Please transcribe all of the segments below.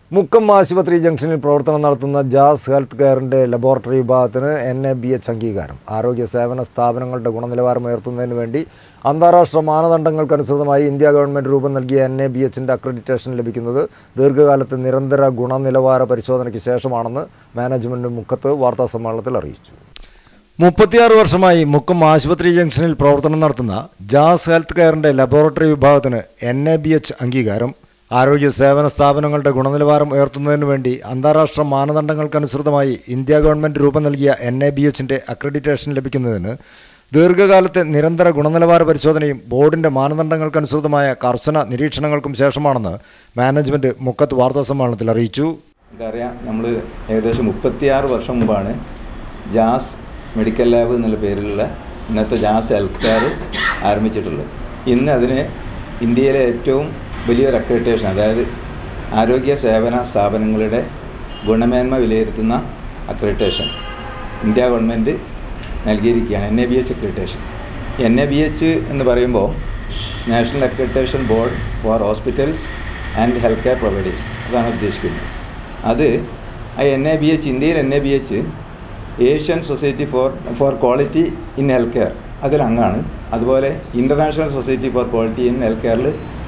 മുക്കം ആശുപത്രി ജംഗ്ഷനിൽ പ്രവർത്തനം നടത്തുന്ന ജാസ് ഹെൽത്ത് കെയറിന്റെ ലബോറട്ടറി വിഭാഗത്തിന് എൻ എ ബി എച്ച് അംഗീകാരം ആരോഗ്യ സേവന സ്ഥാപനങ്ങളുടെ ഗുണനിലവാരം ഉയർത്തുന്നതിന് വേണ്ടി അന്താരാഷ്ട്ര മാനദണ്ഡങ്ങൾക്കനുസൃതമായി ഇന്ത്യ ഗവൺമെന്റ് രൂപം നൽകിയ എൻ എ ബി എച്ചിന്റെ അക്രഡിറ്റേഷൻ ലഭിക്കുന്നത് ദീർഘകാലത്തെ നിരന്തര ഗുണനിലവാര പരിശോധനയ്ക്ക് ശേഷമാണെന്ന് മാനേജ്മെന്റ് മുക്കത്ത് വാർത്താസമ്മേളനത്തിൽ അറിയിച്ചു മുപ്പത്തിയാറ് വർഷമായി മുക്കം ആശുപത്രി ജംഗ്ഷനിൽ പ്രവർത്തനം നടത്തുന്ന ജാസ് ഹെൽത്ത് കെയറിന്റെ ലബോറട്ടറി വിഭാഗത്തിന് എൻ എ ബി എച്ച് അംഗീകാരം ആരോഗ്യ സേവന സ്ഥാപനങ്ങളുടെ ഗുണനിലവാരം ഉയർത്തുന്നതിന് വേണ്ടി അന്താരാഷ്ട്ര മാനദണ്ഡങ്ങൾക്കനുസൃതമായി ഇന്ത്യ ഗവൺമെന്റ് രൂപം നൽകിയ എൻ എ ബി എച്ചിന്റെ അക്രഡിറ്റേഷൻ ലഭിക്കുന്നതിന് ദീർഘകാലത്തെ നിരന്തര ഗുണനിലവാര പരിശോധനയും ബോർഡിന്റെ മാനദണ്ഡങ്ങൾക്കനുസൃതമായ കർശന നിരീക്ഷണങ്ങൾക്കും ശേഷമാണെന്ന് മാനേജ്മെന്റ് മുക്കത്ത് വാർത്താസമ്മേളനത്തിൽ അറിയിച്ചു നമുക്കറിയാം നമ്മൾ ഏകദേശം മുപ്പത്തിയാറ് വർഷം മുമ്പാണ് ജാസ് മെഡിക്കൽ ലാബ് എന്നുള്ള പേരിലുള്ള ഇന്നത്തെ ജാസ് ഹെൽത്ത് കെയർ ആരംഭിച്ചിട്ടുള്ളത് ഇന്ന് അതിന് ഇന്ത്യയിലെ ഏറ്റവും വലിയൊരു അക്രഡിറ്റേഷൻ അതായത് ആരോഗ്യ സേവന സ്ഥാപനങ്ങളുടെ ഗുണമേന്മ വിലയിരുത്തുന്ന അക്രഡിറ്റേഷൻ ഇന്ത്യ ഗവൺമെൻറ് നൽകിയിരിക്കുകയാണ് N A B H accreditation N A B H എന്ന് പറയുമ്പോൾ national accreditation board for hospitals and health care providers അതാണ് ഉദ്ദേശിക്കുന്നത് അത് ആ എൻ എ ബി എച്ച് ഇന്ത്യയിൽ N A B H Asian society for for quality in health care അതിൽ അംഗമാണ് അതുപോലെ international society for quality in health കെയറിൽ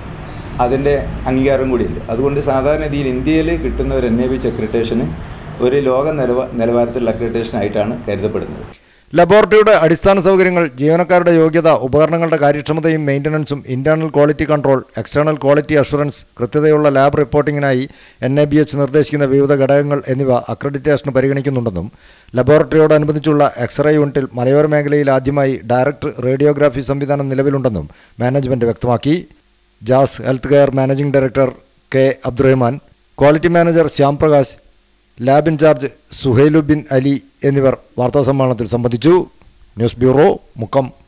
അതിൻ്റെ അംഗീകാരം കൂടിയുണ്ട് അതുകൊണ്ട് സാധാരണ രീതിയിൽ ഇന്ത്യയിൽ കിട്ടുന്ന ഒരു എൻ എ ബി അക്രഡിറ്റേഷന് ഒരു ലോക നിലവാ നിലവാരത്തിലുള്ള അക്രഡിറ്റേഷൻ ആയിട്ടാണ് കരുതപ്പെടുന്നത് ലബോറട്ടറിയുടെ അടിസ്ഥാന സൗകര്യങ്ങൾ ജീവനക്കാരുടെ യോഗ്യത ഉപകരണങ്ങളുടെ കാര്യക്ഷമതയും മെയിൻ്റനൻസും internal quality control external quality assurance കൃത്യതയുള്ള ലാബ് റിപ്പോർട്ടിങ്ങിനായി എൻ എ ബി എച്ച് നിർദ്ദേശിക്കുന്ന വിവിധ ഘടകങ്ങൾ എന്നിവ അക്രഡിറ്റേഷന് പരിഗണിക്കുന്നുണ്ടെന്നും ലബോറട്ടറിയോടനുബന്ധിച്ചുള്ള എക്സ്റേ യൂണിറ്റിൽ മലയോര മേഖലയിൽ ആദ്യമായി ഡയറക്ട് റേഡിയോഗ്രാഫി സംവിധാനം നിലവിലുണ്ടെന്നും മാനേജ്മെന്റ് വ്യക്തമാക്കി Jas health care managing director K Abdurahman quality manager Shyam Prakash lab in charge Suhail bin Ali എന്നിവർ വാർത്താസമ്മേളനത്തിൽ സംബന്ധിച്ചു ന്യൂസ് ബ്യൂറോ മുക്കം